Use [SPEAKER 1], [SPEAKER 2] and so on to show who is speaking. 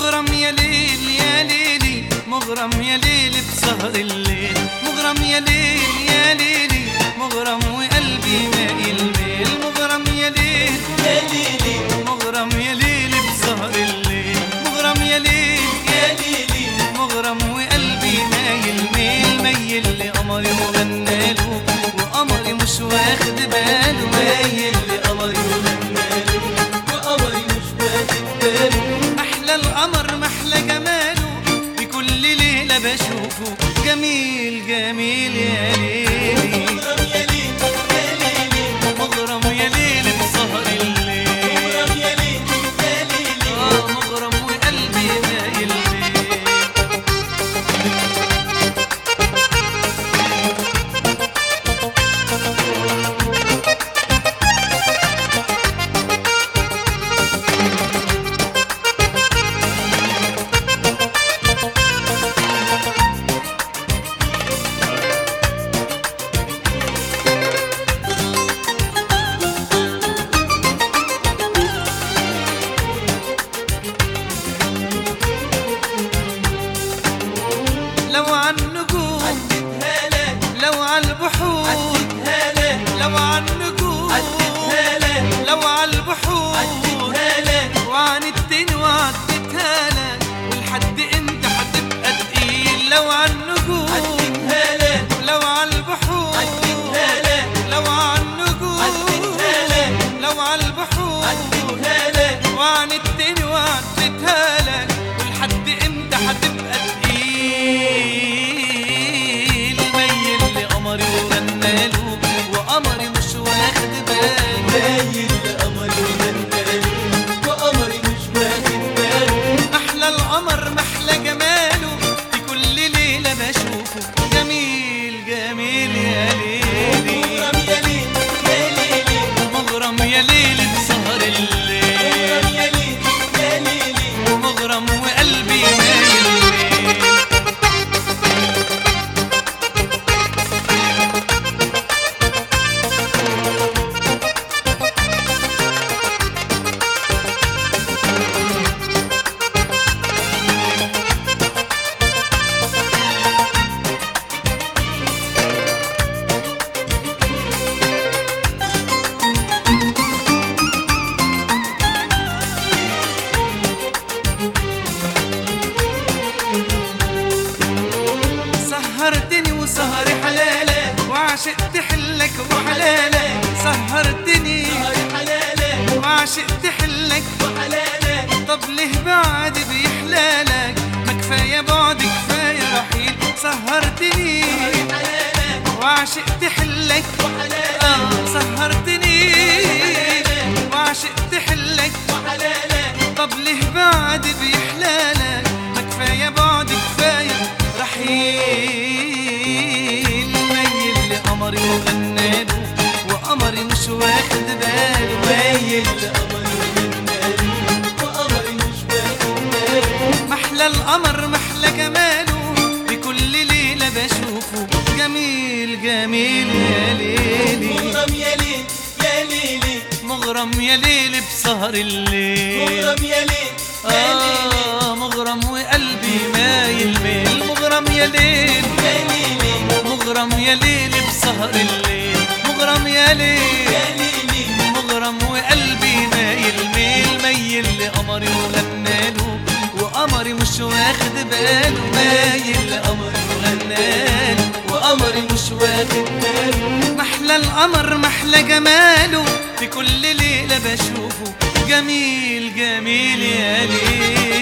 [SPEAKER 1] مغرم يا ليل يا ليلي مغرم يا ليل بسهر الليل مغرم يا ليل يا ليلي مغرم وقلبي مايل ميل مغرم يا ليل
[SPEAKER 2] يا ليلي
[SPEAKER 1] مغرم يا ليل بسهر الليل مغرم يا ليل
[SPEAKER 2] يا ليلي
[SPEAKER 1] مغرم وقلبي مايل ميل ميل لقمري وغناله وقمري مش واخد باله مايل
[SPEAKER 2] قمري وغناله وقمري مش واخد باله
[SPEAKER 1] احلى القمر محلى جماله بكل ليله بشوفه جميل جميل يا ليلي
[SPEAKER 2] مغرم يا ليل يا ليلي
[SPEAKER 1] مغرم يا ليل بسهر الليل
[SPEAKER 2] مغرم يا ليل يا ليلي
[SPEAKER 1] آه مغرم وقلبي مايل ليه لو عن نجوم
[SPEAKER 2] عدتها لك
[SPEAKER 1] لو على البحور
[SPEAKER 2] عدتها لك
[SPEAKER 1] لو عن نجوم
[SPEAKER 2] عدتها لك
[SPEAKER 1] لو على البحور
[SPEAKER 2] عدتها لك
[SPEAKER 1] وعندتني وعدتها لك ولحد امتى هتبقى تقيل لو على النجوم
[SPEAKER 2] عدتها لك
[SPEAKER 1] لو على البحور
[SPEAKER 2] عدتها لك
[SPEAKER 1] لو على النجوم
[SPEAKER 2] عدتها لك
[SPEAKER 1] لو على البحور
[SPEAKER 2] عدتها لك
[SPEAKER 1] وعندتني وعدتها لك ولحد امتى هتبقى تقيل ميل لقمري وغناله وقمري مش واخد باله
[SPEAKER 2] مايل لقمري وغناله وقمري مش واخد باله
[SPEAKER 1] احلى القمر محلى جماله في كل ليله بشوفه جميل جميل يا ليلي
[SPEAKER 2] مغرم يا ليل يا ليلي
[SPEAKER 1] مغرم يا ليل بسهر الليل
[SPEAKER 2] مغرم يا ليل يا ليلي
[SPEAKER 1] مغرم وقلبي مايل ليه سهرتني وسهري حلالة وعشقت حلك وحلالة سهرتني
[SPEAKER 2] سهري حلالك
[SPEAKER 1] وعشقت حلك
[SPEAKER 2] وحلالك
[SPEAKER 1] طب ليه بعد بيحلالك ما كفاية بعد كفاية رحيل سهرتني
[SPEAKER 2] سهري حلالك
[SPEAKER 1] وعشقت حلك
[SPEAKER 2] وحلالك
[SPEAKER 1] آه سهرتني وعشقت حلك
[SPEAKER 2] وحلالك
[SPEAKER 1] طب ليه بعد بيحلالك ما كفاية بعد كفاية رحيل ميل لقمري وغناله وقمري مش واخد باله ميل
[SPEAKER 2] لقمري وغناله وقمري مش واخد باله
[SPEAKER 1] محلى القمر محلى جماله بكل ليلة بشوفه جميل جميل يا ليلي
[SPEAKER 2] مغرم يا ليل يا ليلي
[SPEAKER 1] مغرم يا ليل بسهر الليل
[SPEAKER 2] مغرم يا ليل يا ليلي
[SPEAKER 1] آه مغرم وقلبي مايل ميل مغرم يا ليل
[SPEAKER 2] يا ليلي
[SPEAKER 1] مغرم يا ليل بسهر الليل مغرم يا ليل
[SPEAKER 2] يا ليلي
[SPEAKER 1] مغرم وقلبي مايل ميل ميل لقمري وغناله وقمري مش واخد باله مايل لقمري وغناله وقمري مش واخد باله محلى القمر محلى جماله في كل ليلة بشوفه جميل جميل يا ليل